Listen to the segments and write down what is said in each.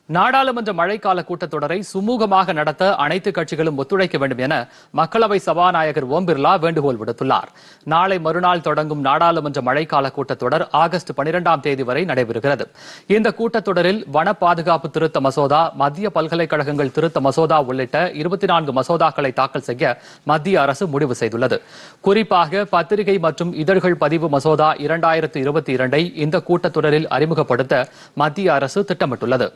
நாடாளுமன்ற மழைக்கால கூட்டத்தொடரை சுமூகமாக நடத்த அனைத்து கட்சிகளும் ஒத்துழைக்க வேண்டும் என மக்களவை சபாநாயகர் ஓம் பிர்லா வேண்டுகோள் விடுத்துள்ளார் நாளை மறுநாள் தொடங்கும் நாடாளுமன்ற மழைக்கால கூட்டத்தொடர் ஆகஸ்ட் பனிரெண்டாம் தேதி வரை நடைபெறுகிறது இந்த கூட்டத்தொடரில் வன பாதுகாப்பு திருத்த மசோதா மத்திய பல்கலைக்கழகங்கள் திருத்த மசோதா உள்ளிட்ட இருபத்தி நான்கு மசோதாக்களை தாக்கல் செய்ய மத்திய அரசு முடிவு செய்துள்ளது குறிப்பாக பத்திரிகை மற்றும் இதழ்கள் பதிவு மசோதா இரண்டாயிரத்து இருபத்தி இரண்டை இந்த கூட்டத்தொடரில் அறிமுகப்படுத்த மத்திய அரசு திட்டமிட்டுள்ளது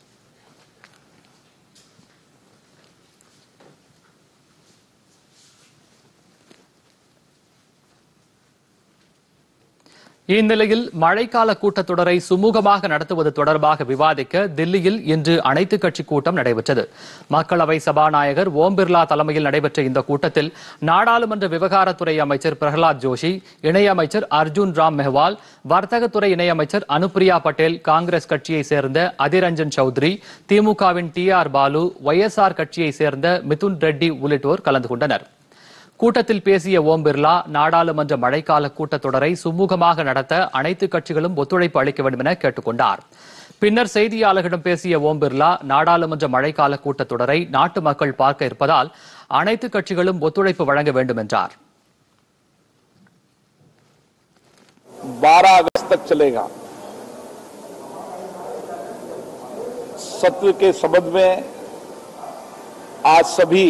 இந்நிலையில் மழைக்கால கூட்டத்தொடரை சுமூகமாக நடத்துவது தொடர்பாக விவாதிக்க தில்லியில் இன்று அனைத்துக் கட்சி கூட்டம் நடைபெற்றது மக்களவை சபாநாயகர் ஓம் பிர்லா தலைமையில் நடைபெற்ற இந்த கூட்டத்தில் நாடாளுமன்ற விவகாரத்துறை அமைச்சர் பிரகலாத் ஜோஷி இணையமைச்சர் அர்ஜுன் ராம் மெஹ்வால் வர்த்தகத்துறை இணையமைச்சர் அனுப்பிரியா பட்டேல் காங்கிரஸ் கட்சியை சேர்ந்த அதிரஞ்சன் சௌத்ரி திமுகவின் டி ஆர் பாலு ஒய்எஸ்ஆர் கட்சியை சேர்ந்த மிதுன் ரெட்டி உள்ளிட்டோர் கலந்து கொண்டனர் கூட்டத்தில் பேசிய ஓம் பிர்லா நாடாளுமன்ற மழைக்கால கூட்டத்தொடரை சுமூகமாக நடத்த அனைத்து கட்சிகளும் ஒத்துழைப்பு அளிக்க வேண்டும் என கேட்டுக் கொண்டார் பின்னர் செய்தியாளர்களிடம் பேசிய ஓம் பிர்லா நாடாளுமன்ற மழைக்கால கூட்டத்தொடரை நாட்டு மக்கள் பார்க்க இருப்பதால் அனைத்து கட்சிகளும் ஒத்துழைப்பு வழங்க வேண்டும் என்றார் बारह अगस्त तक चलेगा सत्र के संबंध में आज सभी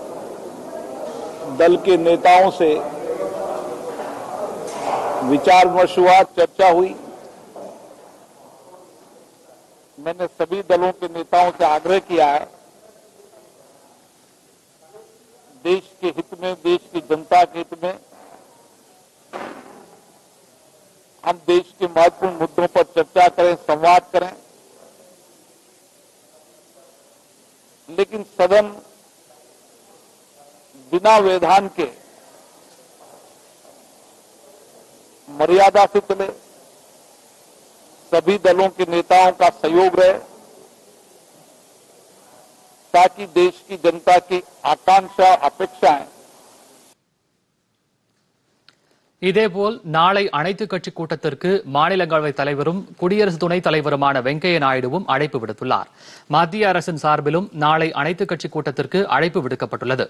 दल के नेताओं से विचार विमर्श हुआ चर्चा हुई मैंने सभी दलों के नेताओं से आग्रह किया है देश के हित में देश की जनता के हित में हम देश के महत्वपूर्ण मुद्दों पर चर्चा करें संवाद करें लेकिन सदन बिना व्यवधान के मर्यादा से चले सभी दलों के नेताओं का सहयोग रहे ताकि देश की जनता की आकांक्षा अपेक्षाएं இதேபோல் நாளை அனைத்துக் கட்சி கூட்டத்திற்கு மாநிலங்களவை தலைவரும் குடியரசு துணைத் தலைவருமான வெங்கையா நாயுடுவும் அழைப்பு விடுத்துள்ளார் மத்திய அரசின் சார்பிலும் நாளை அனைத்துக் கட்சி கூட்டத்திற்கு அழைப்பு விடுக்கப்பட்டுள்ளது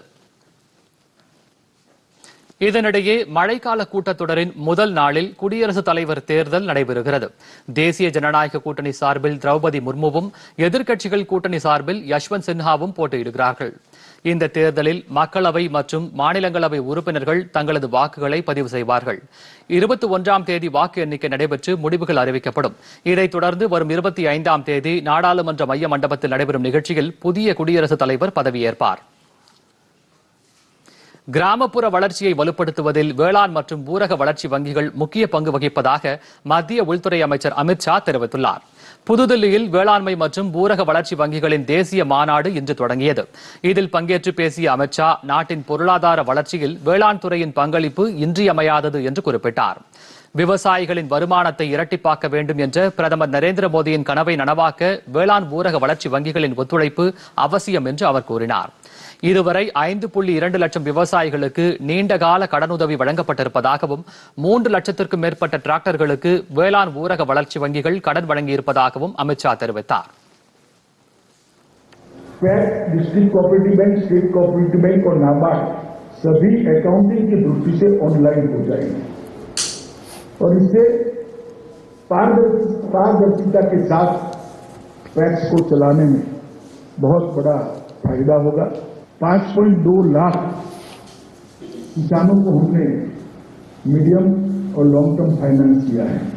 இதனிடையே மழைக்கால கூட்டத்தொடரின் முதல் நாளில் குடியரசுத் தலைவர் தேர்தல் நடைபெறுகிறது தேசிய ஜனநாயக கூட்டணி சார்பில் திரௌபதி முர்முவும் எதிர்க்கட்சிகள் கூட்டணி சார்பில் யஷ்வந்த் சின்ஹாவும் போட்டியிடுகிறார்கள் இந்த தேர்தலில் மக்களவை மற்றும் மாநிலங்களவை உறுப்பினர்கள் தங்களது வாக்குகளை பதிவு செய்வார்கள் இருபத்தி ஒன்றாம் தேதி வாக்கு எண்ணிக்கை நடைபெற்று முடிவுகள் அறிவிக்கப்படும் இதைத் தொடர்ந்து வரும் இருபத்தி ஐந்தாம் தேதி நாடாளுமன்ற மைய மண்டபத்தில் நடைபெறும் நிகழ்ச்சியில் புதிய குடியரசுத் தலைவர் பதவியேற்பார் கிராமப்புற வளர்ச்சியை வலுப்படுத்துவதில் வேளாண் மற்றும் ஊரக வளர்ச்சி வங்கிகள் முக்கிய பங்கு வகிப்பதாக மத்திய உள்துறை அமைச்சர் அமித் ஷா தெரிவித்துள்ளார் புதுதில்லியில் வேளாண்மை மற்றும் ஊரக வளர்ச்சி வங்கிகளின் தேசிய மாநாடு இன்று தொடங்கியது இதில் பங்கேற்று பேசிய அமித் ஷா நாட்டின் பொருளாதார வளர்ச்சியில் வேளாண் துறையின் பங்களிப்பு இன்றியமையாதது என்று குறிப்பிட்டார் விவசாயிகளின் வருமானத்தை இரட்டிப்பாக்க வேண்டும் என்ற பிரதமர் நரேந்திர மோடியின் கனவை நனவாக்க வேளாண் ஊரக வளர்ச்சி வங்கிகளின் ஒத்துழைப்பு அவசியம் என்று அவர் கூறினார் இதுவரை ஐந்து புள்ளி இரண்டு லட்சம் விவசாயிகளுக்கு நீண்டகால கடனுதவி வழங்கப்பட்டிருப்பதாகவும் மூன்று லட்சத்திற்கும் மேற்பட்ட டிராக்டர்களுக்கு வேளாண் ஊரக வளர்ச்சி வங்கிகள் கடன் வழங்கியிருப்பதாகவும் அமித்ஷா தெரிவித்தார் fact district cooperative bank state cooperative bank और नाबार्ड सभी अकाउंटिंग की दृष्टि से ऑनलाइन हो जाएंगे और इससे पारदर्शी- पारदर्शिता के साथ पैक्स को चलाने में बहुत बड़ा फायदा होगा 5.2 लाख किसानों को हमने मीडियम और लॉन्ग टर्म फाइनेंस किया है